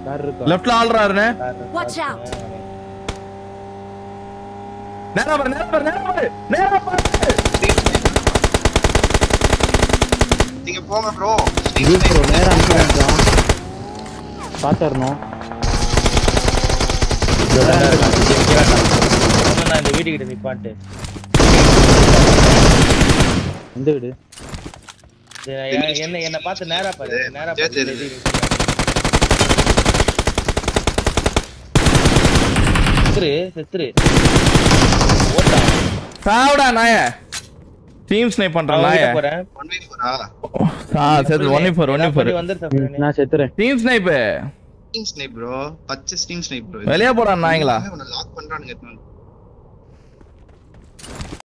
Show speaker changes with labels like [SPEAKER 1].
[SPEAKER 1] Car இருக்கா
[SPEAKER 2] லெஃப்ட்ல ஆள்றாருண்ணே
[SPEAKER 3] Watch out.
[SPEAKER 2] நேரா பாரு நேரா பாரு நேரா பாரு நேரா பாரு
[SPEAKER 4] நீங்க போங்க ப்ரோ
[SPEAKER 1] இது ப்ரோ நேரா அனுப்பிடுறான் பாத்துறணும்
[SPEAKER 5] நான் இந்த வீட்டுக்கிட்ட நிப்பாட்டு
[SPEAKER 1] எந்த வீடு
[SPEAKER 5] சரி, எ- என்ன என்ன பார்த்து நேரா பாரு நேரா பாரு
[SPEAKER 4] சரி, சரி.
[SPEAKER 5] செத்துரு செத்துரு ஓட்டா
[SPEAKER 2] சாவுடா நாய டீம் ஸ்னைப் பண்ற
[SPEAKER 5] நான்
[SPEAKER 2] நாய
[SPEAKER 5] உள்ள போறேன்
[SPEAKER 4] ஒன் வே ஃபோரா
[SPEAKER 2] ஆ சரி ஒன் ஃபோர் ஒன் ஃபோர்
[SPEAKER 5] வந்துரு
[SPEAKER 1] நான் செத்துறேன்
[SPEAKER 2] team snipe
[SPEAKER 4] steam snipe bro பச்சை ஸ்டீம் ஸ்னைப் ப்ரோ
[SPEAKER 2] வெளியே போடா நாய்ங்களா
[SPEAKER 4] உன்னை லாக் பண்றானுங்க